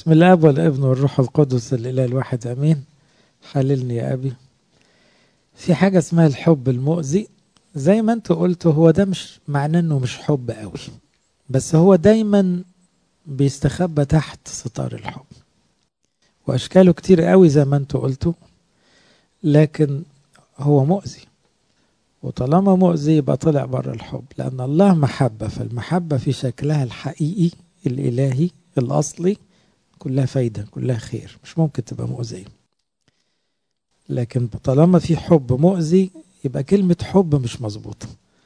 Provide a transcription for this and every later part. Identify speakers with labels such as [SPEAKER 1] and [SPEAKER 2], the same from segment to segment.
[SPEAKER 1] بسم الاب والابن والروح القدس الاله الواحد امين حللني يا ابي في حاجه اسمها الحب المؤذي زي ما انت قلت هو ده مش معناه انه مش حب قوي بس هو دايما بيستخبى تحت ستار الحب واشكاله كتير قوي زي ما انتوا قلتوا لكن هو مؤذي وطالما مؤذي يبقى طلع بره الحب لان الله محبه فالمحبه في شكلها الحقيقي الالهي الاصلي كلها فايده كلها خير مش ممكن تبقى مؤذيه لكن طالما في حب مؤذي يبقى كلمه حب مش مظبوطه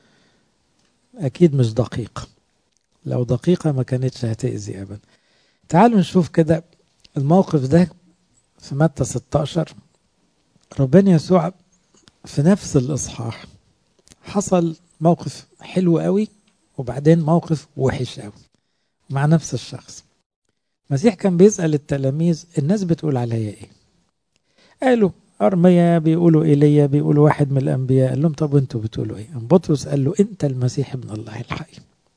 [SPEAKER 1] اكيد مش دقيقه لو دقيقه ما كانتش هتاذي ابدا تعالوا نشوف كده الموقف ده في متى 16 ربنا يسوع في نفس الاصحاح حصل موقف حلو قوي وبعدين موقف وحش قوي مع نفس الشخص المسيح كان بيسأل التلاميذ الناس بتقول عليا ايه قالوا أرميا بيقولوا إيليا بيقولوا واحد من الأنبياء قال لهم طب وانتوا بتقولوا ايه بطرس قال له انت المسيح ابن الله الحي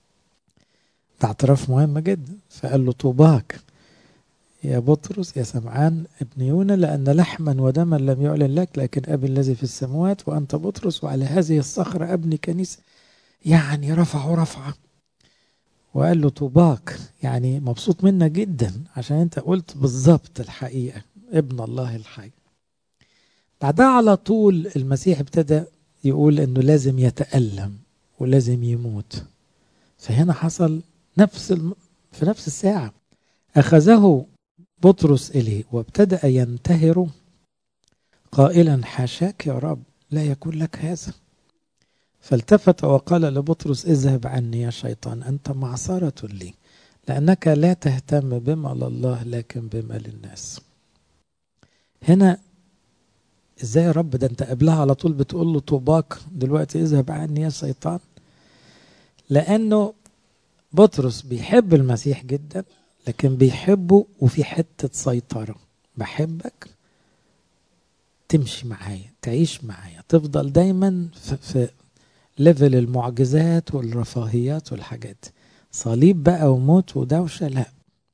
[SPEAKER 1] ده اعتراف مهم جدا فقال له طوباك يا بطرس يا سمعان ابن يونا لأن لحما ودما لم يعلن لك لكن أبي الذي في السماوات وأنت بطرس وعلى هذه الصخرة أبني كنيسة يعني رفعه رفعة وقال له طوباك يعني مبسوط منك جدا عشان انت قلت بالظبط الحقيقة ابن الله الحي بعدها على طول المسيح ابتدى يقول انه لازم يتألم ولازم يموت فهنا حصل نفس الم... في نفس الساعة أخذه بطرس إليه وابتدأ ينتهر قائلا حاشاك يا رب لا يكون لك هذا فالتفت وقال لبطرس اذهب عني يا شيطان أنت معصرة لي لأنك لا تهتم بما لله لكن بما للناس هنا ازاي يا رب ده انت قبلها على طول بتقول له طوباك دلوقتي اذهب عني يا شيطان لانه بطرس بيحب المسيح جدا لكن بيحبه وفي حتة سيطرة بحبك تمشي معايا تعيش معايا تفضل دايما في, في ليفل المعجزات والرفاهيات والحاجات صليب بقى وموت ودوشة لا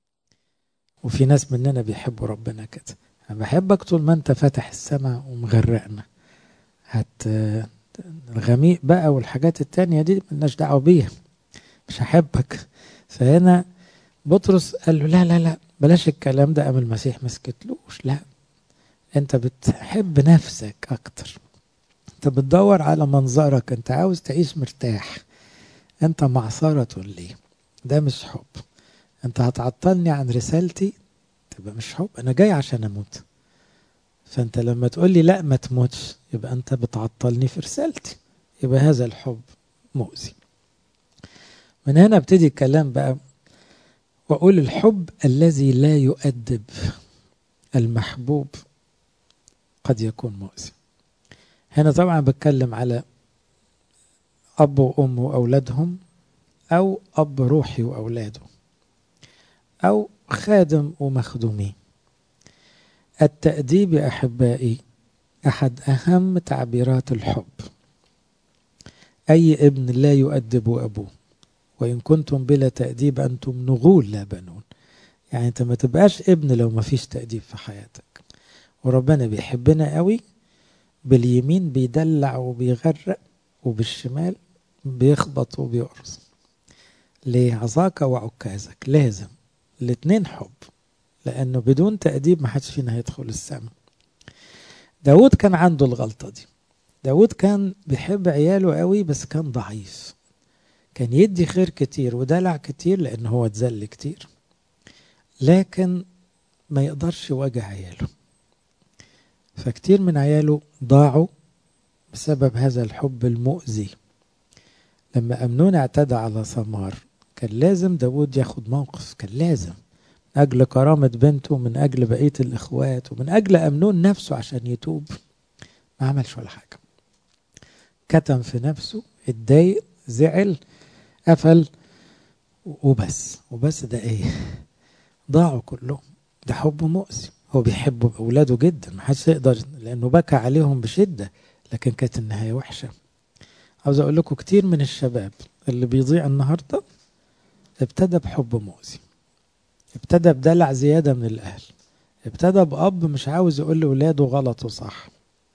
[SPEAKER 1] وفي ناس مننا بيحبوا ربنا كده أنا بحبك طول ما أنت فاتح السماء ومغرقنا هت الغميق بقى والحاجات التانية دي ملناش دعوة بيها مش هحبك فهنا بطرس قال له لا لا لا بلاش الكلام ده قام المسيح مسكتلوش لا انت بتحب نفسك اكتر انت بتدور على منظرك انت عاوز تعيش مرتاح انت معصرة ليه ده مش حب انت هتعطلني عن رسالتي تبقى مش حب انا جاي عشان اموت فانت لما تقول لي لا ما تموتش يبقى انت بتعطلني في رسالتي يبقى هذا الحب مؤذي من هنا ابتدي الكلام بقى واقول الحب الذي لا يؤدب المحبوب قد يكون مؤذي هنا طبعا بتكلم على اب وام واولادهم او اب روحي واولاده او خادم ومخدومين التأديب يا أحبائي أحد أهم تعبيرات الحب أي ابن لا يؤدب أبوه وإن كنتم بلا تأديب أنتم نغول لا بنون يعني أنت ما تبقاش ابن لو ما فيش تأديب في حياتك وربنا بيحبنا قوي باليمين بيدلع وبيغرق وبالشمال بيخبط وبيقرص ليه عصاك وعكازك لازم الاتنين حب لأنه بدون تأديب ما حدش فينا هيدخل السماء داود كان عنده الغلطة دي داود كان بيحب عياله قوي بس كان ضعيف كان يدي خير كتير ودلع كتير لأنه هو اتذل كتير لكن ما يقدرش يواجه عياله فكتير من عياله ضاعوا بسبب هذا الحب المؤذي لما أمنون اعتدى على ثمار كان لازم داود ياخد موقف كان لازم من أجل كرامة بنته من أجل بقية الإخوات ومن أجل أمنون نفسه عشان يتوب ما عملش ولا حاجة كتم في نفسه اتضايق زعل قفل وبس وبس ده ايه ضاعوا كلهم ده حب مؤذي هو بيحب أولاده جدا ما حدش يقدر لأنه بكى عليهم بشدة لكن كانت النهاية وحشة عاوز أقول لكم كتير من الشباب اللي بيضيع النهارده ابتدى بحب مؤذي ابتدى بدلع زيادة من الأهل ابتدى بأب مش عاوز يقول لأولاده غلط وصح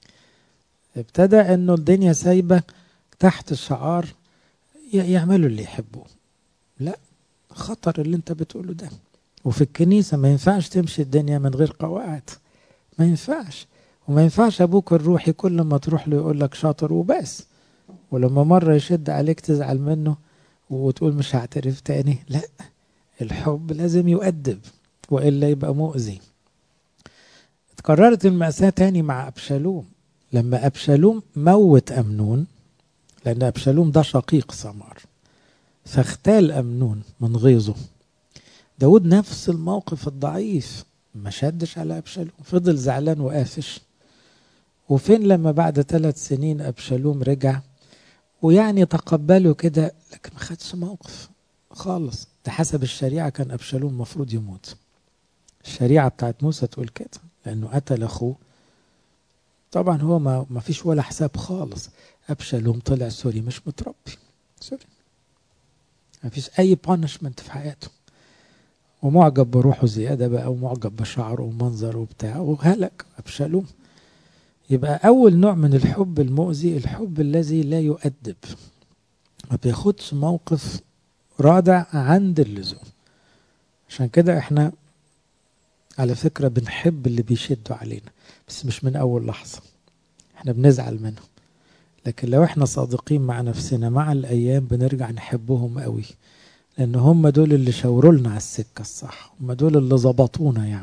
[SPEAKER 1] ابتدى انه الدنيا سايبة تحت الشعار يعملوا اللي يحبوه لا خطر اللي انت بتقوله ده وفي الكنيسة ما ينفعش تمشي الدنيا من غير قواعد ما ينفعش وما ينفعش ابوك الروحي كل ما تروح له يقول لك شاطر وبس ولما مرة يشد عليك تزعل منه وتقول مش هعترف تاني لا الحب لازم يؤدب وإلا يبقى مؤذي اتكررت المأساة تاني مع أبشالوم لما أبشالوم موت أمنون لأن أبشالوم ده شقيق سمار فاختال أمنون من غيظه داود نفس الموقف الضعيف ما شدش على أبشالوم فضل زعلان وقافش وفين لما بعد ثلاث سنين أبشالوم رجع ويعني تقبله كده لكن ما خدش موقف خالص ده حسب الشريعة كان أبشالوم المفروض يموت الشريعة بتاعت موسى تقول كده لأنه قتل أخوه طبعا هو ما, ما فيش ولا حساب خالص أبشالوم طلع سوري مش متربي سوري ما فيش أي بانشمنت في حياته ومعجب بروحه زيادة بقى ومعجب بشعره ومنظره وبتاع وهلك أبشالوم يبقى أول نوع من الحب المؤذي الحب الذي لا يؤدب ما بياخدش موقف رادع عند اللزوم عشان كده احنا على فكرة بنحب اللي بيشدوا علينا بس مش من أول لحظة احنا بنزعل منهم لكن لو احنا صادقين مع نفسنا مع الأيام بنرجع نحبهم قوي لأن هم دول اللي شاوروا لنا على السكة الصح هم دول اللي ظبطونا يعني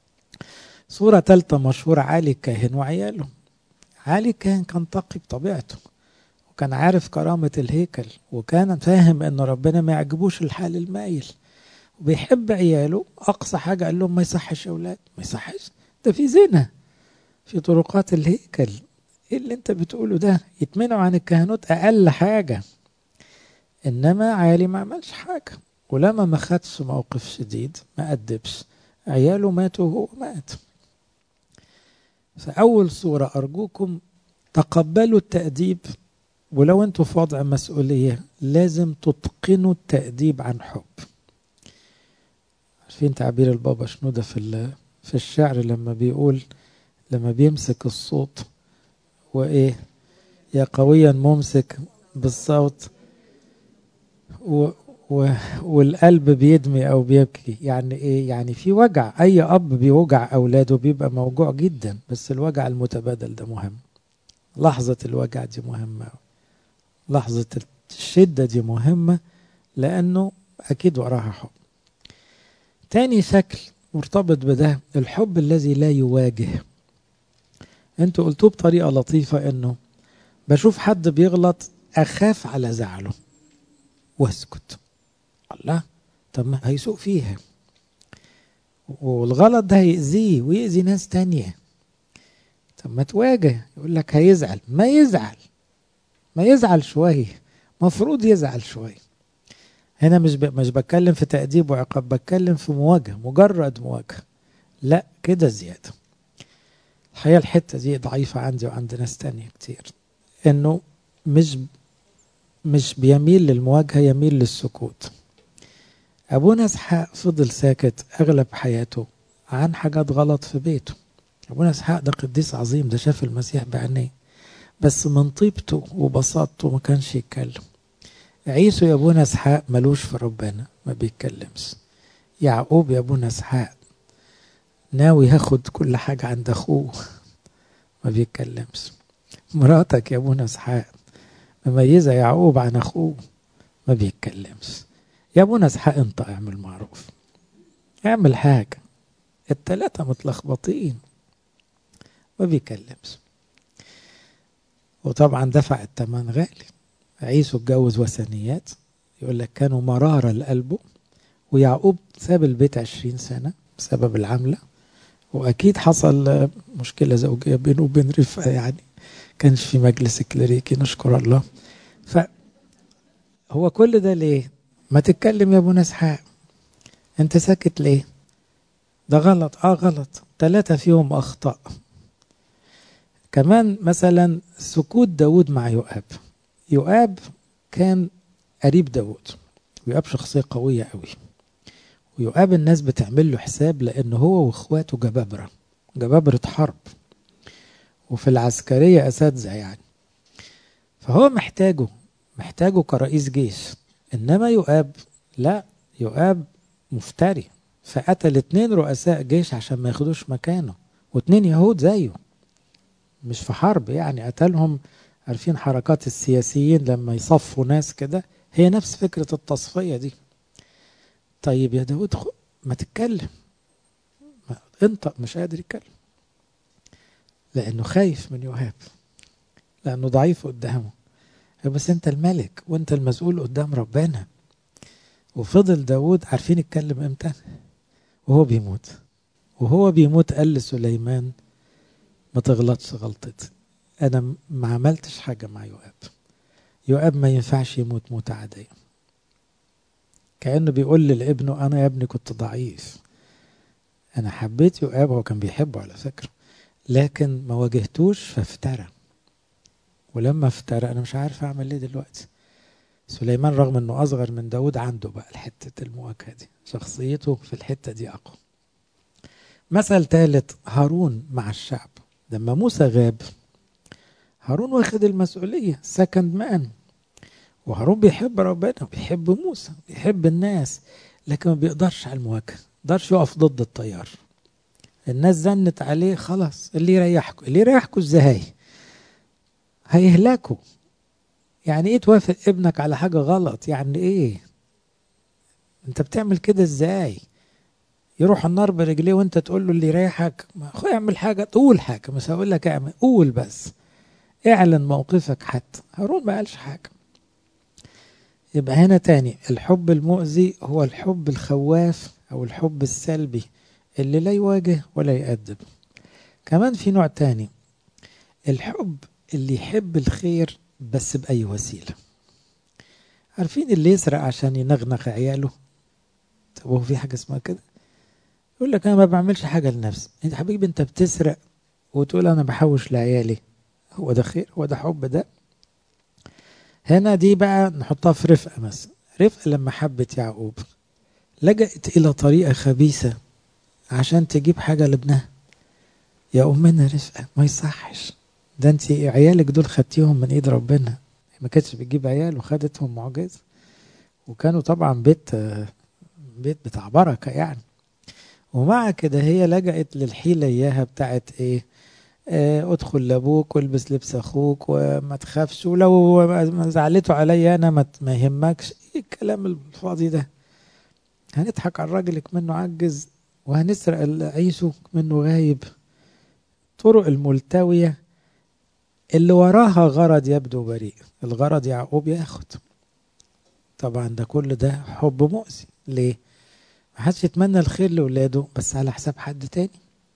[SPEAKER 1] صورة ثالثة مشهورة علي الكاهن وعياله علي الكاهن كان تقي بطبيعته وكان عارف كرامة الهيكل وكان فاهم ان ربنا ما يعجبوش الحال المايل وبيحب عياله اقصى حاجة قال لهم ما يصحش يا اولاد ما يصحش ده في زنا في طرقات الهيكل ايه اللي انت بتقوله ده يتمنعوا عن الكهنوت اقل حاجة انما عالي ما عملش حاجة ولما ما خدش موقف شديد ما أدبش عياله ماتوا وهو مات فأول صورة أرجوكم تقبلوا التأديب ولو أنتوا في وضع مسؤولية لازم تتقنوا التأديب عن حب عارفين تعبير البابا شنودة في في الشعر لما بيقول لما بيمسك الصوت وإيه يا قويا ممسك بالصوت و و والقلب بيدمي او بيبكي يعني ايه يعني في وجع اي اب بيوجع اولاده بيبقى موجوع جدا بس الوجع المتبادل ده مهم لحظة الوجع دي مهمة لحظة الشدة دي مهمة لأنه أكيد وراها حب تاني شكل مرتبط بده الحب الذي لا يواجه انتوا قلتوه بطريقة لطيفة انه بشوف حد بيغلط أخاف على زعله واسكت الله طب ما هيسوق فيها والغلط ده هيأذيه ويأذي ناس تانية طب ما تواجه يقول لك هيزعل ما يزعل ما يزعل شوية مفروض يزعل شوية هنا مش ب... مش بتكلم في تأديب وعقاب بتكلم في مواجهة مجرد مواجهة لا كده زيادة الحقيقة الحتة دي ضعيفة عندي وعند ناس تانية كتير انه مش مش بيميل للمواجهة يميل للسكوت أبونا إسحاق فضل ساكت أغلب حياته عن حاجات غلط في بيته أبونا إسحاق ده قديس عظيم ده شاف المسيح بعينيه بس من طيبته وبساطته ما كانش يتكلم عيسو يا أبونا إسحاق ملوش في ربنا ما بيتكلمش يعقوب يا أبونا إسحاق ناوي هاخد كل حاجة عند أخوه ما بيتكلمش مراتك يا أبونا إسحاق مميزة يعقوب عن أخوه ما بيتكلمش يا ابونا اسحاق انت اعمل معروف اعمل حاجة التلاتة متلخبطين ما بيكلمش وطبعا دفع الثمن غالي عيسو اتجوز وثنيات يقول لك كانوا مرارة لقلبه ويعقوب ساب البيت عشرين سنة بسبب العملة وأكيد حصل مشكلة زوجية بينه وبين رفقة يعني كانش في مجلس كليريكي نشكر الله فهو كل ده ليه ما تتكلم يا ابونا اسحاق انت ساكت ليه ده غلط اه غلط ثلاثة فيهم اخطاء كمان مثلا سكوت داود مع يؤاب يؤاب كان قريب داود ويؤاب شخصية قوية قوي ويؤاب الناس بتعمل له حساب لأنه هو وإخواته جبابرة جبابرة حرب وفي العسكرية أساتذة يعني فهو محتاجه محتاجه كرئيس جيش إنما يؤاب لا يؤاب مفتري فقتل اتنين رؤساء جيش عشان ما ياخدوش مكانه واتنين يهود زيه مش في حرب يعني قتلهم عارفين حركات السياسيين لما يصفوا ناس كده هي نفس فكرة التصفية دي طيب يا داود ما تتكلم ما انت مش قادر يتكلم لأنه خايف من يهاب لأنه ضعيف قدامه بس أنت الملك وأنت المسؤول قدام ربنا وفضل داود عارفين يتكلم امتى وهو بيموت وهو بيموت قال لسليمان ما تغلطش غلطتي انا ما عملتش حاجه مع يؤاب يؤاب ما ينفعش يموت موت عاديه كانه بيقول لابنه انا يا ابني كنت ضعيف انا حبيت يؤاب هو كان بيحبه على فكره لكن ما واجهتوش فافترى ولما افترى انا مش عارف اعمل ايه دلوقتي سليمان رغم انه اصغر من داود عنده بقى حته المواجهه دي شخصيته في الحته دي اقوى مثل ثالث هارون مع الشعب لما موسى غاب هارون واخد المسؤولية سكند مان وهارون بيحب ربنا بيحب موسى بيحب الناس لكن ما بيقدرش على المواجهة ما بيقدرش يقف ضد التيار الناس زنت عليه خلاص اللي يريحكم اللي يريحكم ازاي هيهلكوا يعني ايه توافق ابنك على حاجة غلط يعني ايه انت بتعمل كده ازاي يروح النار برجليه وانت تقول له اللي يريحك اخو اعمل حاجة تقول حاجة مش هقول لك اعمل قول بس اعلن موقفك حتى هارون ما قالش حاجة يبقى هنا تاني الحب المؤذي هو الحب الخواف او الحب السلبي اللي لا يواجه ولا يأدب كمان في نوع تاني الحب اللي يحب الخير بس بأي وسيلة عارفين اللي يسرق عشان ينغنغ عياله طب هو في حاجة اسمها كده يقول لك انا ما بعملش حاجة لنفسي انت حبيبي انت بتسرق وتقول انا بحوش لعيالي هو ده خير هو ده حب ده هنا دي بقى نحطها في رفقة مثلا رفقة لما حبت يعقوب لجأت إلى طريقة خبيثة عشان تجيب حاجة لابنها يا أمنا رفقة ما يصحش ده انت عيالك دول خدتيهم من ايد ربنا ما كانتش بتجيب عيال وخدتهم معجزة وكانوا طبعا بيت بيت بتاع بركة يعني ومع كده هي لجأت للحيلة اياها بتاعت ايه اه ادخل لابوك والبس لبس اخوك وما تخافش ولو زعلته عليا انا ما يهمكش ايه الكلام الفاضي ده هنضحك على الراجل منه عجز وهنسرق عيسو منه غايب طرق الملتويه اللي وراها غرض يبدو بريء الغرض يعقوب ياخد طبعا ده كل ده حب مؤذي ليه محدش يتمنى الخير لولاده بس على حساب حد تاني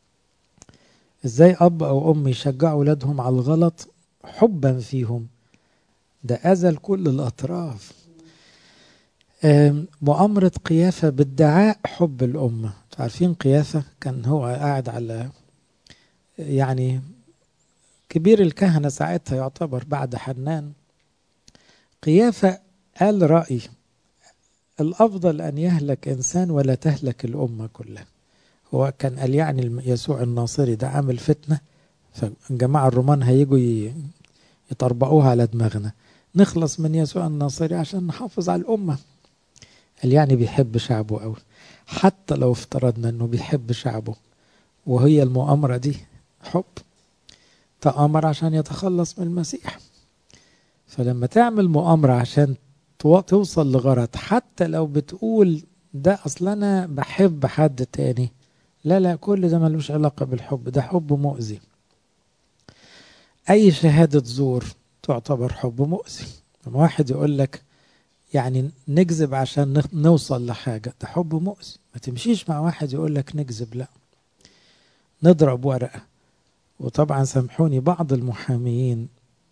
[SPEAKER 1] ازاي اب او ام يشجعوا ولادهم على الغلط حبا فيهم ده اذى لكل الاطراف مؤامرة قيافة بادعاء حب الأمة عارفين قيافة كان هو قاعد على يعني كبير الكهنة ساعتها يعتبر بعد حنان قيافة قال رأي الأفضل أن يهلك إنسان ولا تهلك الأمة كلها هو كان قال يعني يسوع الناصري ده عامل فتنة فالجماعة الرومان هيجوا يطربقوها على دماغنا نخلص من يسوع الناصري عشان نحافظ على الأمة قال يعني بيحب شعبه قوي حتى لو افترضنا انه بيحب شعبه وهي المؤامرة دي حب تآمر عشان يتخلص من المسيح فلما تعمل مؤامرة عشان توصل لغرض حتى لو بتقول ده أصل أنا بحب حد تاني لا لا كل ده ملوش علاقة بالحب ده حب مؤذي أي شهادة زور تعتبر حب مؤذي لما واحد يقول لك يعني نكذب عشان نوصل لحاجة ده حب مؤذي ما تمشيش مع واحد يقول لك نكذب لا نضرب ورقة وطبعا سامحوني بعض المحاميين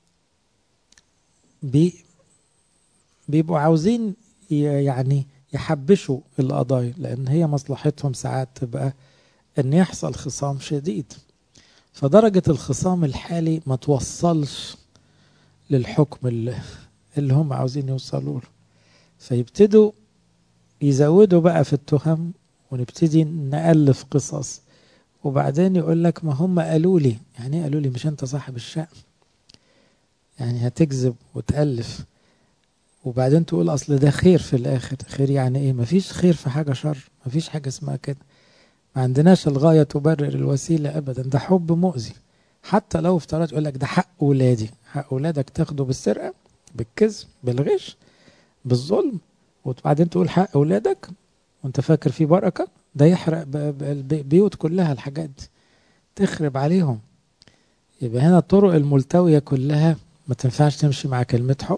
[SPEAKER 1] بي بيبقوا عاوزين يعني يحبشوا القضايا لان هي مصلحتهم ساعات تبقى ان يحصل خصام شديد فدرجة الخصام الحالي ما توصلش للحكم اللي, هم عاوزين يوصلوا له فيبتدوا يزودوا بقى في التهم ونبتدي نألف قصص وبعدين يقول لك ما هم قالوا لي يعني ايه قالوا لي مش انت صاحب الشأن يعني هتكذب وتألف وبعدين تقول اصل ده خير في الاخر خير يعني ايه مفيش خير في حاجة شر مفيش حاجة اسمها كده ما عندناش الغاية تبرر الوسيلة ابدا ده حب مؤذي حتى لو افترضت يقول لك ده حق ولادي حق ولادك تاخده بالسرقة بالكذب بالغش بالظلم وبعدين تقول حق ولادك وانت فاكر فيه بركة ده يحرق البيوت كلها الحاجات دي تخرب عليهم يبقى هنا الطرق الملتوية كلها ما تنفعش تمشي مع كلمة حب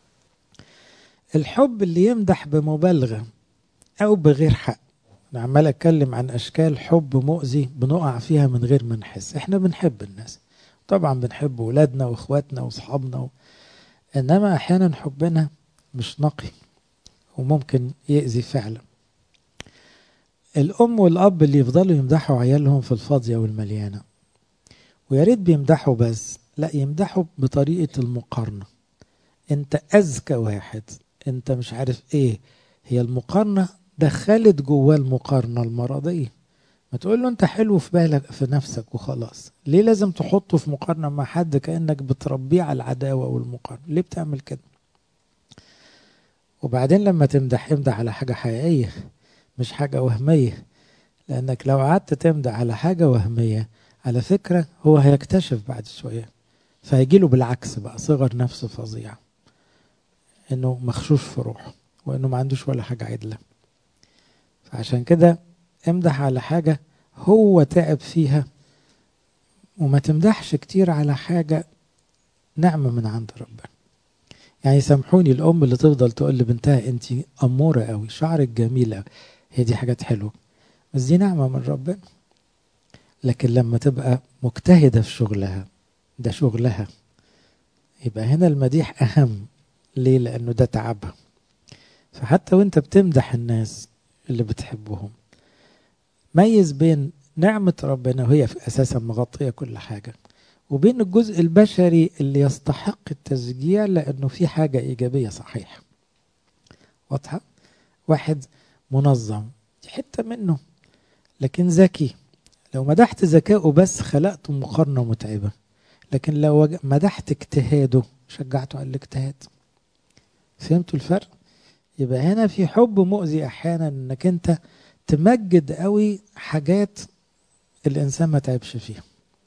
[SPEAKER 1] الحب اللي يمدح بمبالغة أو بغير حق أنا عمال أتكلم عن أشكال حب مؤذي بنقع فيها من غير ما نحس إحنا بنحب الناس طبعا بنحب ولادنا وإخواتنا وأصحابنا و... إنما أحيانا حبنا مش نقي وممكن يأذي فعلا الأم والأب اللي يفضلوا يمدحوا عيالهم في الفاضية والمليانة ويا ريت بيمدحوا بس لا يمدحوا بطريقة المقارنة انت أذكى واحد انت مش عارف ايه هي المقارنة دخلت جواه المقارنة المرضية ما تقول له انت حلو في بالك في نفسك وخلاص ليه لازم تحطه في مقارنة مع حد كأنك بتربيه على العداوة والمقارنة ليه بتعمل كده وبعدين لما تمدح امدح على حاجة حقيقية مش حاجة وهمية لأنك لو قعدت تمدح على حاجة وهمية على فكرة هو هيكتشف بعد شوية فهيجيله بالعكس بقى صغر نفس فظيع انه مخشوش في روحه وانه ما عندوش ولا حاجة عدلة فعشان كده امدح على حاجة هو تعب فيها وما تمدحش كتير على حاجة نعمة من عند ربنا يعني سامحوني الأم اللي تفضل تقول لبنتها أنت أمورة قوي شعرك جميل قوي هي دي حاجات حلوة بس دي نعمة من ربنا لكن لما تبقى مجتهدة في شغلها ده شغلها يبقى هنا المديح أهم ليه لأنه ده تعبها فحتى وانت بتمدح الناس اللي بتحبهم ميز بين نعمة ربنا وهي في أساسا مغطية كل حاجة وبين الجزء البشري اللي يستحق التشجيع لأنه في حاجة إيجابية صحيح واضحة واحد منظم دي حتة منه لكن ذكي لو مدحت ذكائه بس خلقت مقارنة متعبة لكن لو مدحت اجتهاده شجعته على الاجتهاد فهمتوا الفرق يبقى هنا في حب مؤذي احيانا انك انت تمجد قوي حاجات الانسان ما تعبش فيها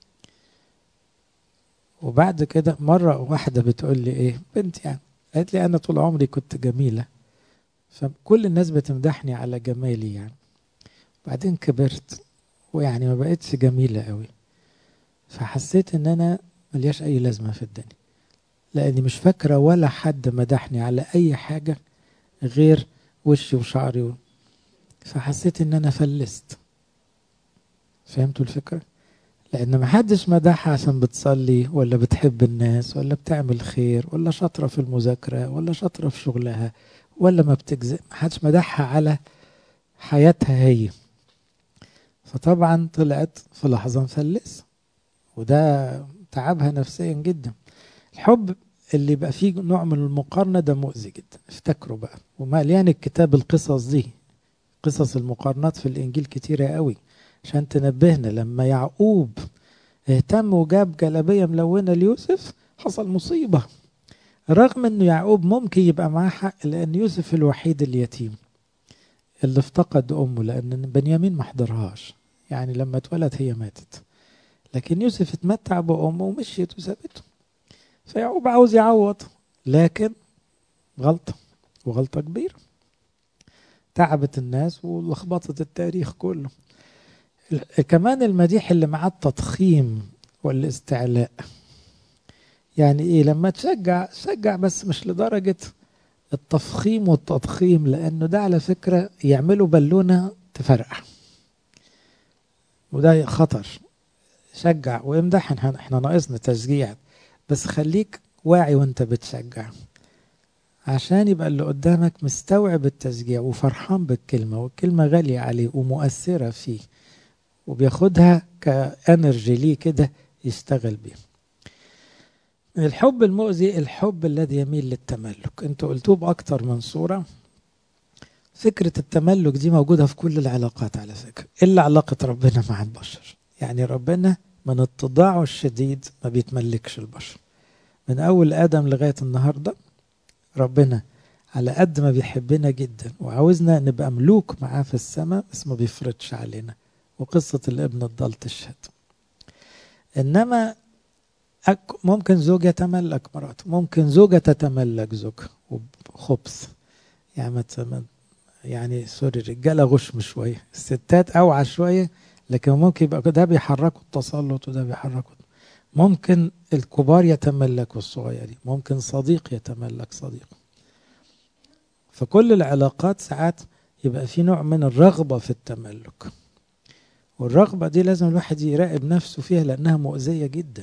[SPEAKER 1] وبعد كده مرة واحدة بتقول لي ايه بنت يعني قالت لي انا طول عمري كنت جميلة فكل الناس بتمدحني على جمالي يعني بعدين كبرت ويعني ما بقتش جميلة قوي فحسيت ان انا ملياش اي لازمة في الدنيا لاني مش فاكرة ولا حد مدحني على اي حاجة غير وشي وشعري و... فحسيت ان انا فلست فهمتوا الفكرة لان ما حدش مدحها عشان بتصلي ولا بتحب الناس ولا بتعمل خير ولا شاطرة في المذاكرة ولا شاطرة في شغلها ولا ما بتجزء ما حدش مدحها على حياتها هي فطبعا طلعت في لحظة مفلسة وده تعبها نفسيا جدا الحب اللي يبقى فيه نوع من المقارنة ده مؤذي جدا افتكروا بقى ومليان الكتاب القصص دي قصص المقارنات في الإنجيل كتيرة قوي عشان تنبهنا لما يعقوب اهتم وجاب جلابية ملونة ليوسف حصل مصيبة رغم انه يعقوب ممكن يبقى معاه حق لان يوسف الوحيد اليتيم اللي افتقد امه لان بنيامين ما حضرهاش يعني لما اتولد هي ماتت لكن يوسف اتمتع بامه ومشيت وسابته فيعقوب عاوز يعوض لكن غلطة وغلطة كبيرة تعبت الناس ولخبطت التاريخ كله كمان المديح اللي معاه التضخيم والاستعلاء يعني ايه لما تشجع شجع بس مش لدرجة التفخيم والتضخيم لانه ده على فكرة يعملوا بالونة تفرقع وده خطر شجع وامدح احنا ناقصنا تشجيع بس خليك واعي وانت بتشجع عشان يبقى اللي قدامك مستوعب التشجيع وفرحان بالكلمة والكلمة غالية عليه ومؤثرة فيه وبياخدها كانرجي ليه كده يشتغل بيه من الحب المؤذي الحب الذي يميل للتملك انتوا قلتوه بأكتر من صورة فكرة التملك دي موجودة في كل العلاقات على فكرة إلا علاقة ربنا مع البشر يعني ربنا من اتضاعه الشديد ما بيتملكش البشر من أول آدم لغاية النهاردة ربنا على قد ما بيحبنا جدا وعاوزنا نبقى ملوك معاه في السماء بس ما بيفرضش علينا وقصة الابن الضال تشهد إنما ممكن زوج يتملك مراته ممكن زوجة تتملك زوجها وخبث يعني يعني سوري الرجاله غشم شويه الستات اوعى شويه لكن ممكن يبقى ده بيحركوا التسلط وده بيحركوا ممكن الكبار يتملكوا الصغيرين ممكن صديق يتملك صديق فكل العلاقات ساعات يبقى في نوع من الرغبه في التملك والرغبه دي لازم الواحد يراقب نفسه فيها لانها مؤذيه جدا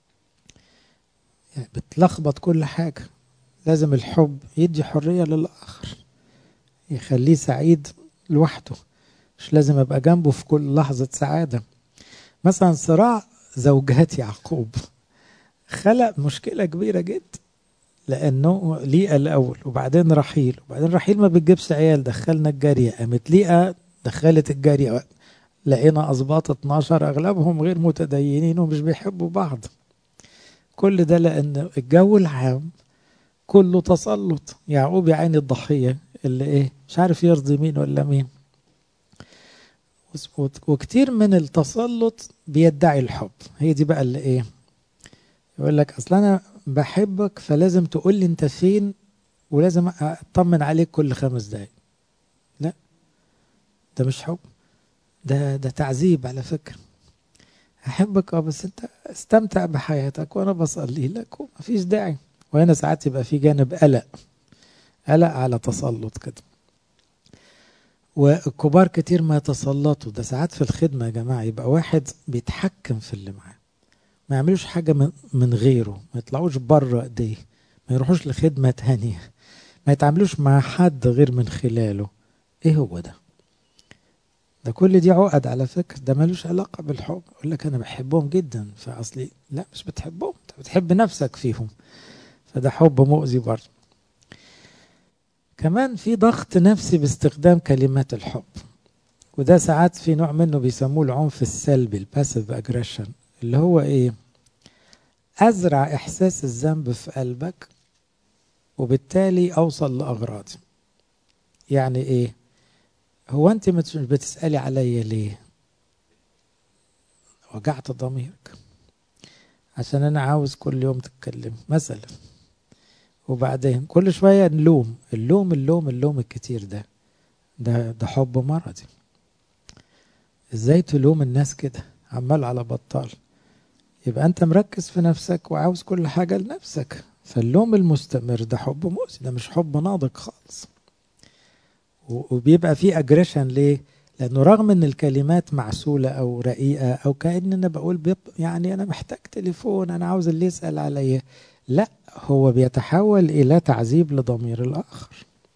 [SPEAKER 1] يعني بتلخبط كل حاجه لازم الحب يدي حريه للاخر يخليه سعيد لوحده مش لازم ابقى جنبه في كل لحظة سعادة مثلا صراع زوجات يعقوب خلق مشكلة كبيرة جدا لأنه ليئة الأول وبعدين رحيل وبعدين رحيل ما بتجيبش عيال دخلنا الجارية قامت ليئة دخلت الجارية لقينا أسباط 12 أغلبهم غير متدينين ومش بيحبوا بعض كل ده لأن الجو العام كله تسلط يعقوب يا عيني الضحية اللي ايه مش عارف يرضي مين ولا مين وكتير من التسلط بيدعي الحب هي دي بقى اللي ايه يقول لك اصل انا بحبك فلازم تقول لي انت فين ولازم اطمن عليك كل خمس دقايق لا ده مش حب ده ده تعذيب على فكره احبك اه بس انت استمتع بحياتك وانا بصلي لك ومفيش داعي وهنا ساعات يبقى في جانب قلق قلق على تسلط كده والكبار كتير ما يتسلطوا ده ساعات في الخدمة يا جماعة يبقى واحد بيتحكم في اللي معاه ما يعملوش حاجة من, من غيره ما يطلعوش بره ايديه ما يروحوش لخدمة تانية ما يتعاملوش مع حد غير من خلاله ايه هو ده ده كل دي عقد على فكرة ده ملوش علاقة بالحب يقول لك أنا بحبهم جدا فأصلي لا مش بتحبهم أنت بتحب نفسك فيهم فده حب مؤذي برضه كمان في ضغط نفسي باستخدام كلمات الحب وده ساعات في نوع منه بيسموه العنف السلبي الباسيف اجريشن اللي هو ايه ازرع احساس الذنب في قلبك وبالتالي اوصل لاغراضي يعني ايه هو انت مش بتسالي عليا ليه وجعت ضميرك عشان انا عاوز كل يوم تتكلم مثلا وبعدين كل شويه نلوم اللوم اللوم اللوم الكتير ده ده ده حب مرضي ازاي تلوم الناس كده عمال على بطال يبقى انت مركز في نفسك وعاوز كل حاجه لنفسك فاللوم المستمر ده حب مؤذي ده مش حب ناضج خالص وبيبقى فيه اجريشن ليه لانه رغم ان الكلمات معسوله او رقيقه او كان انا بقول بيب يعني انا محتاج تليفون انا عاوز اللي يسال عليا لا هو بيتحول الى تعذيب لضمير الاخر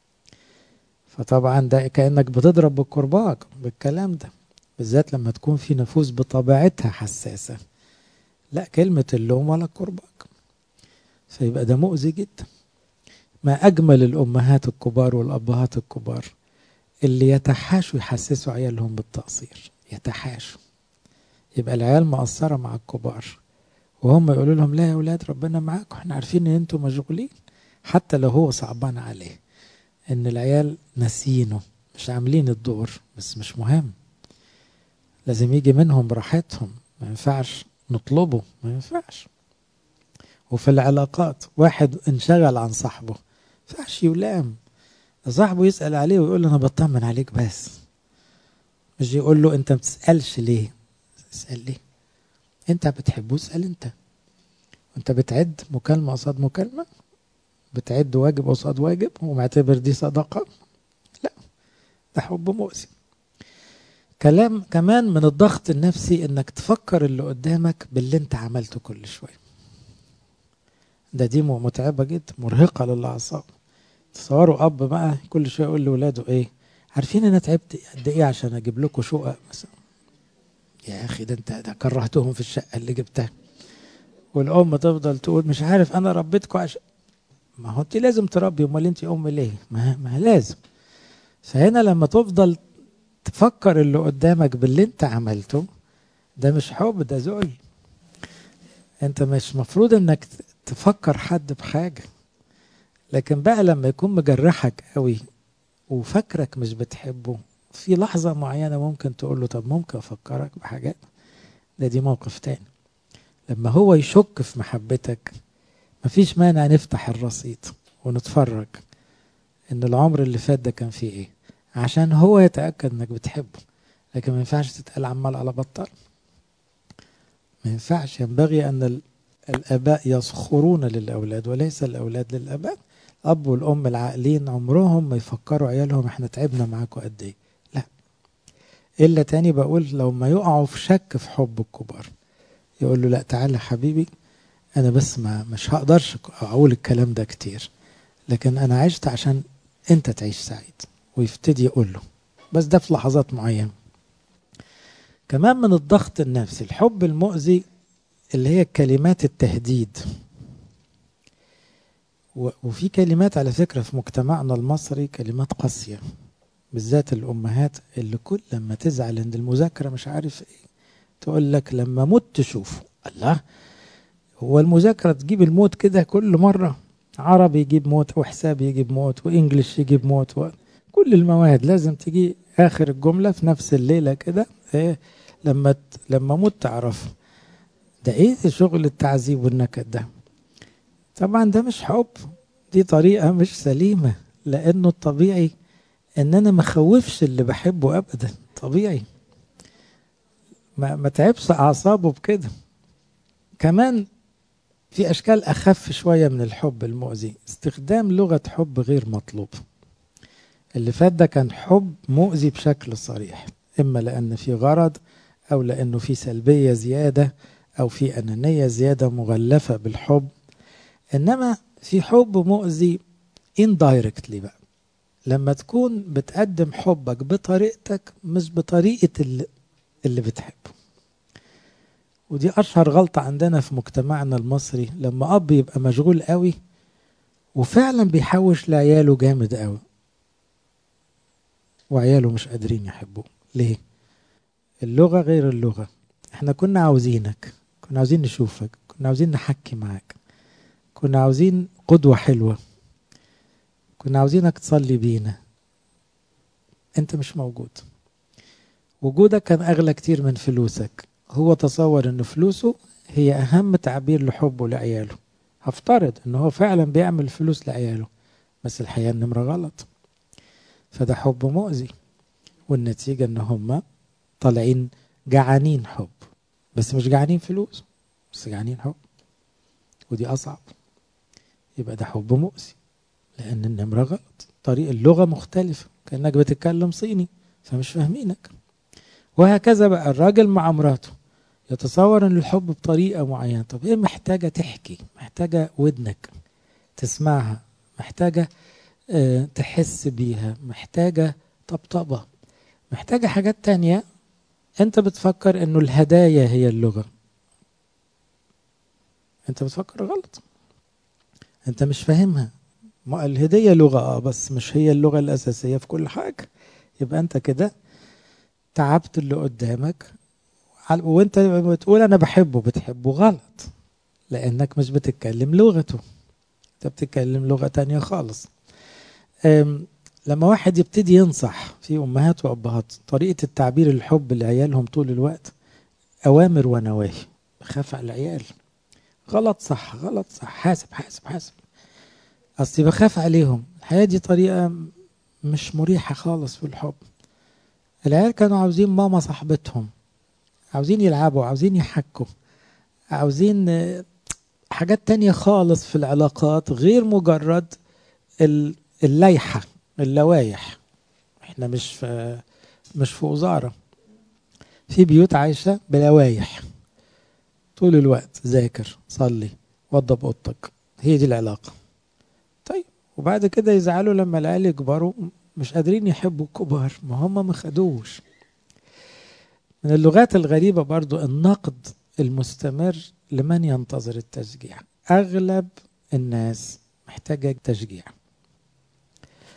[SPEAKER 1] فطبعا ده كانك بتضرب بالكرباج بالكلام ده بالذات لما تكون في نفوس بطبيعتها حساسه لا كلمه اللوم ولا الكرباج فيبقى ده مؤذي جدا ما اجمل الامهات الكبار والابهات الكبار اللي يتحاشوا يحسسوا عيالهم بالتقصير يتحاشوا يبقى العيال مقصره مع الكبار وهم يقولوا لهم لا يا اولاد ربنا معاكم احنا عارفين ان انتم مشغولين حتى لو هو صعبان عليه ان العيال ناسينه مش عاملين الدور بس مش مهم لازم يجي منهم براحتهم ما ينفعش نطلبه ما ينفعش وفي العلاقات واحد انشغل عن صاحبه ما ينفعش يلام صاحبه يسأل عليه ويقول له انا بطمن عليك بس مش يقول له انت ما بتسألش ليه اسأل ليه انت بتحبه اسأل انت وانت بتعد مكالمة قصاد مكالمة بتعد واجب قصاد واجب ومعتبر دي صدقة لا ده حب مؤذي كلام كمان من الضغط النفسي انك تفكر اللي قدامك باللي انت عملته كل شوية ده دي متعبة جدا مرهقة للأعصاب تصوروا أب بقى كل شوية يقول لولاده إيه عارفين أنا تعبت قد إيه عشان أجيب لكم شقق مثلا يا أخي ده أنت ده كرهتهم في الشقة اللي جبتها والأم تفضل تقول مش عارف أنا ربيتكم عشان ما هو أنت لازم تربي أمال أنت أم ليه؟ ما, ما لازم فهنا لما تفضل تفكر اللي قدامك باللي انت عملته ده مش حب ده ذل انت مش مفروض انك تفكر حد بحاجة لكن بقى لما يكون مجرحك قوي وفكرك مش بتحبه في لحظة معينة ممكن تقول له طب ممكن أفكرك بحاجات ده دي موقف تاني لما هو يشك في محبتك مفيش مانع نفتح الرصيد ونتفرج ان العمر اللي فات ده كان فيه ايه عشان هو يتأكد انك بتحبه لكن ما ينفعش تتقال عمال على بطال ما ينفعش ينبغي ان الاباء يصخرون للاولاد وليس الاولاد للاباء الاب والام العاقلين عمرهم ما يفكروا عيالهم احنا تعبنا معاكم قد ايه لا الا تاني بقول لو ما يقعوا في شك في حب الكبار يقول له لا تعالى حبيبي انا بس ما مش هقدرش اقول الكلام ده كتير لكن انا عشت عشان انت تعيش سعيد ويبتدي يقول له بس ده في لحظات معينه كمان من الضغط النفسي الحب المؤذي اللي هي كلمات التهديد وفي كلمات على فكرة في مجتمعنا المصري كلمات قاسية بالذات الأمهات اللي كل لما تزعل عند المذاكرة مش عارف إيه تقول لك لما مت تشوفه الله هو المذاكرة تجيب الموت كده كل مرة عربي يجيب موت وحساب يجيب موت وإنجليش يجيب موت و... كل المواد لازم تجي آخر الجملة في نفس الليلة كده إيه لما ت... لما موت تعرف ده إيه شغل التعذيب والنكد ده طبعا ده مش حب دي طريقة مش سليمة لأنه الطبيعي إن أنا ما خوفش اللي بحبه أبدا طبيعي ما, ما تعبش أعصابه بكده كمان في أشكال أخف شوية من الحب المؤذي استخدام لغة حب غير مطلوب اللي فات ده كان حب مؤذي بشكل صريح إما لأن في غرض أو لأنه في سلبية زيادة أو في أنانية زيادة مغلفة بالحب إنما في حب مؤذي indirectly بقى لما تكون بتقدم حبك بطريقتك مش بطريقة اللي, اللي بتحبه ودي أشهر غلطة عندنا في مجتمعنا المصري لما أب يبقى مشغول قوي وفعلا بيحوش لعياله جامد قوي وعياله مش قادرين يحبوه ليه؟ اللغة غير اللغة احنا كنا عاوزينك كنا عاوزين نشوفك كنا عاوزين نحكي معاك كنا عاوزين قدوة حلوة كنا عاوزينك تصلي بينا انت مش موجود وجودك كان اغلى كتير من فلوسك هو تصور ان فلوسه هي اهم تعبير لحبه لعياله هفترض ان هو فعلا بيعمل فلوس لعياله بس الحقيقة النمرة غلط فده حب مؤذي والنتيجة ان هم طالعين جعانين حب بس مش جعانين فلوس بس جعانين حب ودي أصعب يبقى ده حب مؤذي لأن النمرة غلط طريق اللغة مختلفة كأنك بتتكلم صيني فمش فاهمينك وهكذا بقى الراجل مع مراته يتصور ان الحب بطريقة معينة طب ايه محتاجة تحكي محتاجة ودنك تسمعها محتاجة اه تحس بيها محتاجة طبطبة محتاجة حاجات تانية انت بتفكر انه الهدايا هي اللغة انت بتفكر غلط انت مش فاهمها ما الهدية لغة اه بس مش هي اللغة الأساسية في كل حاجة يبقى انت كده تعبت اللي قدامك وانت بتقول انا بحبه بتحبه غلط لانك مش بتتكلم لغته انت بتتكلم لغة تانية خالص لما واحد يبتدي ينصح في امهات وابهات طريقة التعبير الحب لعيالهم طول الوقت اوامر ونواهي بخاف على العيال غلط صح غلط صح حاسب حاسب حاسب اصلي بخاف عليهم الحياة دي طريقة مش مريحة خالص في الحب العيال كانوا عاوزين ماما صاحبتهم عاوزين يلعبوا عاوزين يحكوا عاوزين حاجات تانية خالص في العلاقات غير مجرد الليحة اللوايح احنا مش في مش في وزارة في بيوت عايشة بلوايح طول الوقت ذاكر صلي وضب اوضتك هي دي العلاقة طيب وبعد كده يزعلوا لما العيال يكبروا مش قادرين يحبوا الكبار ما هم ما خدوش من اللغات الغريبة برضو النقد المستمر لمن ينتظر التشجيع أغلب الناس محتاجة تشجيع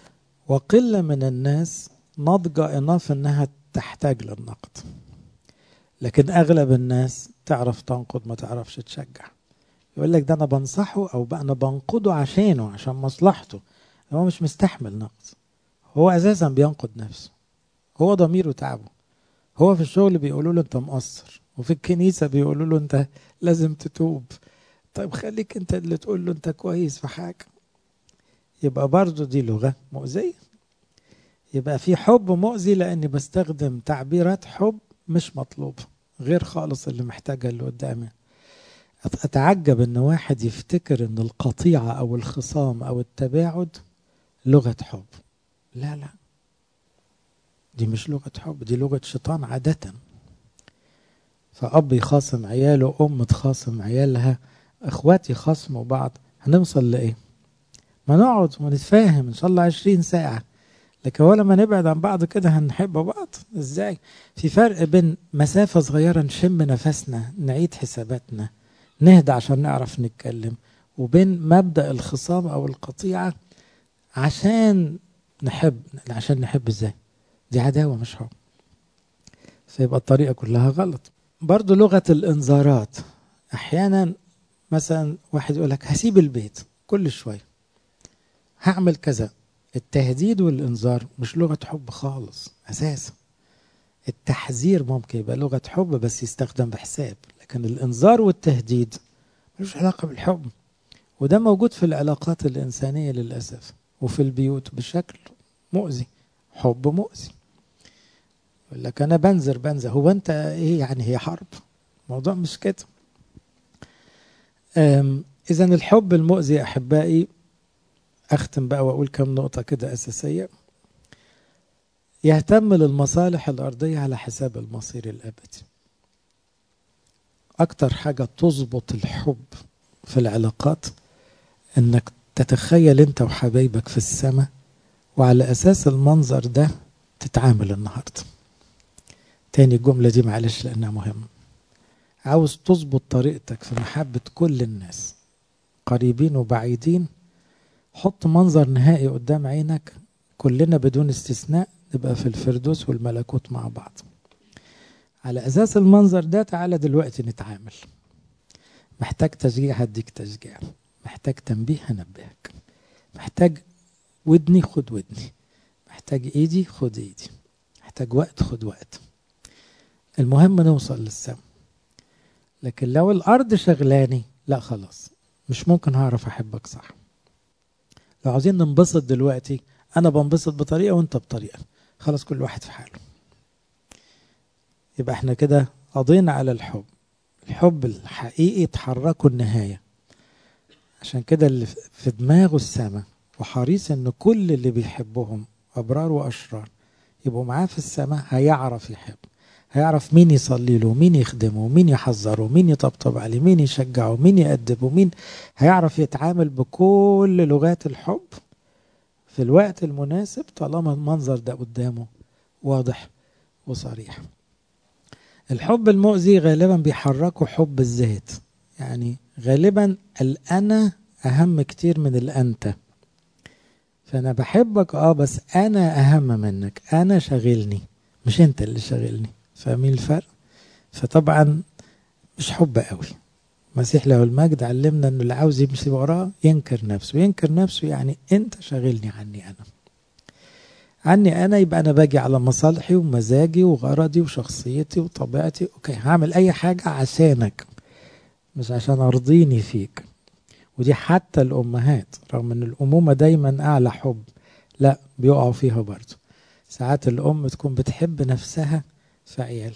[SPEAKER 1] وقلة من الناس ناضجة اناف انها تحتاج للنقد لكن اغلب الناس تعرف تنقد ما تعرفش تشجع يقول لك ده انا بنصحه او بقى انا بنقده عشانه عشان مصلحته هو مش مستحمل نقد هو اساسا بينقد نفسه هو ضميره تعبه هو في الشغل بيقولوا له انت مقصر وفي الكنيسة بيقولوا له انت لازم تتوب طيب خليك انت اللي تقول له انت كويس في حاجة يبقى برضه دي لغة مؤذية يبقى في حب مؤذي لاني بستخدم تعبيرات حب مش مطلوبة غير خالص اللي محتاجها اللي قدامي اتعجب ان واحد يفتكر ان القطيعة او الخصام او التباعد لغة حب لا لا دي مش لغة حب دي لغة شيطان عادة فأب يخاصم عياله أم تخاصم عيالها إخوات يخاصموا بعض هنوصل لإيه؟ ما نقعد ونتفاهم إن شاء الله عشرين ساعة لكن ولا ما نبعد عن بعض كده هنحب بعض إزاي؟ في فرق بين مسافة صغيرة نشم نفسنا نعيد حساباتنا نهدى عشان نعرف نتكلم وبين مبدأ الخصام أو القطيعة عشان نحب عشان نحب إزاي؟ دي عداوة مش حب فيبقى الطريقة كلها غلط برضو لغة الإنذارات أحيانا مثلا واحد يقول لك هسيب البيت كل شوية هعمل كذا التهديد والإنذار مش لغة حب خالص أساسا التحذير ممكن يبقى لغة حب بس يستخدم بحساب لكن الإنذار والتهديد ملوش علاقة بالحب وده موجود في العلاقات الإنسانية للأسف وفي البيوت بشكل مؤذي حب مؤذي يقول لك انا بنزر بنزر هو انت ايه يعني هي حرب الموضوع مش كده اذا الحب المؤذي احبائي اختم بقى واقول كم نقطه كده اساسيه يهتم للمصالح الارضيه على حساب المصير الابدي اكتر حاجه تظبط الحب في العلاقات انك تتخيل انت وحبايبك في السماء وعلى اساس المنظر ده تتعامل النهارده تاني الجملة دي معلش لأنها مهمة عاوز تظبط طريقتك في محبة كل الناس قريبين وبعيدين حط منظر نهائي قدام عينك كلنا بدون استثناء نبقى في الفردوس والملكوت مع بعض على أساس المنظر ده تعالى دلوقتي نتعامل محتاج تشجيع هديك تشجيع محتاج تنبيه هنبهك محتاج ودني خد ودني محتاج ايدي خد ايدي محتاج وقت خد وقت المهم نوصل للسما لكن لو الارض شغلاني لا خلاص مش ممكن هعرف احبك صح لو عاوزين ننبسط دلوقتي انا بنبسط بطريقه وانت بطريقه خلاص كل واحد في حاله يبقى احنا كده قضينا على الحب الحب الحقيقي تحركوا النهايه عشان كده اللي في دماغه السما وحريص ان كل اللي بيحبهم ابرار واشرار يبقوا معاه في السماء هيعرف يحب هيعرف مين يصلي له مين يخدمه مين يحذره مين يطبطب عليه مين يشجعه مين يأدبه مين هيعرف يتعامل بكل لغات الحب في الوقت المناسب طالما المنظر ده قدامه واضح وصريح الحب المؤذي غالبا بيحركه حب الذات يعني غالبا الأنا أهم كتير من الأنت فأنا بحبك اه بس أنا أهم منك أنا شاغلني مش أنت اللي شاغلني فاهمين الفرق فطبعا مش حب قوي المسيح له المجد علمنا انه اللي عاوز يمشي وراه ينكر نفسه ينكر نفسه يعني انت شاغلني عني انا عني انا يبقى انا باجي على مصالحي ومزاجي وغرضي وشخصيتي وطبيعتي اوكي هعمل اي حاجه عشانك مش عشان ارضيني فيك ودي حتى الامهات رغم ان الامومه دايما اعلى حب لا بيقعوا فيها برضه ساعات الام تكون بتحب نفسها في عيال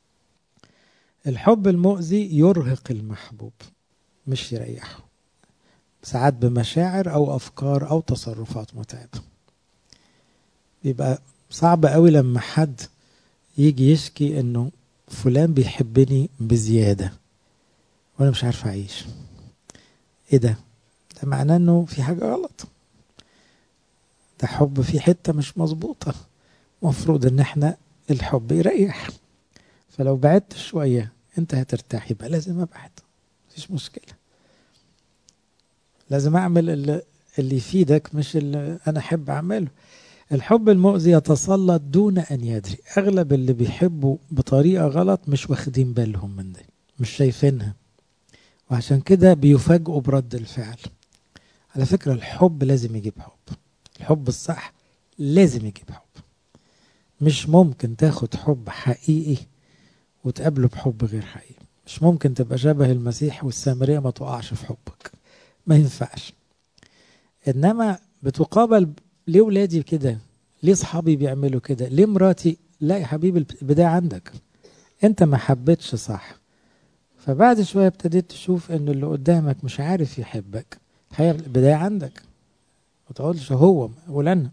[SPEAKER 1] الحب المؤذي يرهق المحبوب مش يريحه ساعات بمشاعر او افكار او تصرفات متعبه بيبقى صعب قوي لما حد يجي يشكي انه فلان بيحبني بزياده وانا مش عارف اعيش ايه ده ده معناه انه في حاجه غلط ده حب في حته مش مظبوطه مفروض ان احنا الحب يريح فلو بعدت شويه انت هترتاح يبقى لازم ابعد مفيش مشكله لازم اعمل اللي, اللي يفيدك مش اللي انا احب اعمله الحب المؤذي يتسلط دون أن يدري أغلب اللي بيحبوا بطريقة غلط مش واخدين بالهم من دي مش شايفينها وعشان كده بيفاجئوا برد الفعل على فكرة الحب لازم يجيب حب الحب الصح لازم يجيب حب مش ممكن تاخد حب حقيقي وتقابله بحب غير حقيقي مش ممكن تبقى شبه المسيح والسامرية ما تقعش في حبك ما ينفعش انما بتقابل ليه ولادي كده ليه صحابي بيعملوا كده ليه مراتي لا يا حبيبي البداية عندك انت ما حبيتش صح فبعد شوية ابتديت تشوف ان اللي قدامك مش عارف يحبك الحقيقة البداية عندك ما تقولش هو ولنا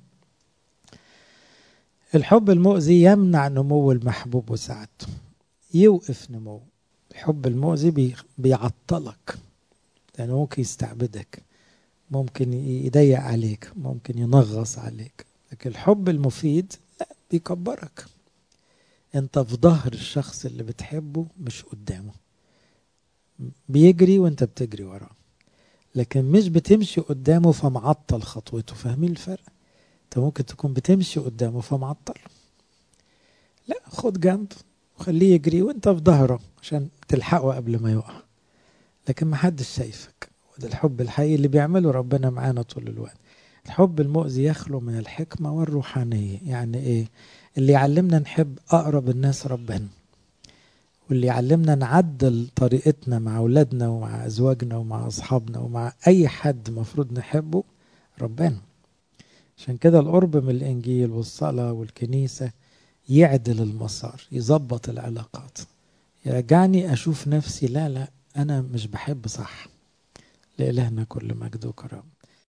[SPEAKER 1] الحب المؤذي يمنع نمو المحبوب وسعادته يوقف نمو الحب المؤذي بيعطلك لأنه ممكن يستعبدك ممكن يضيق عليك ممكن ينغص عليك لكن الحب المفيد لا بيكبرك انت في ظهر الشخص اللي بتحبه مش قدامه بيجري وانت بتجري وراه لكن مش بتمشي قدامه فمعطل خطوته فاهمين الفرق انت ممكن تكون بتمشي قدامه فمعطل لا خد جنب وخليه يجري وانت في ظهره عشان تلحقه قبل ما يقع لكن محدش شايفك وده الحب الحقيقي اللي بيعمله ربنا معانا طول الوقت الحب المؤذي يخلو من الحكمة والروحانية يعني ايه اللي يعلمنا نحب أقرب الناس ربنا واللي يعلمنا نعدل طريقتنا مع أولادنا ومع أزواجنا ومع أصحابنا ومع أي حد مفروض نحبه ربنا عشان كده القرب من الإنجيل والصلاة والكنيسة يعدل المسار يظبط العلاقات يرجعني أشوف نفسي لا لا أنا مش بحب صح لإلهنا كل مجد وكرم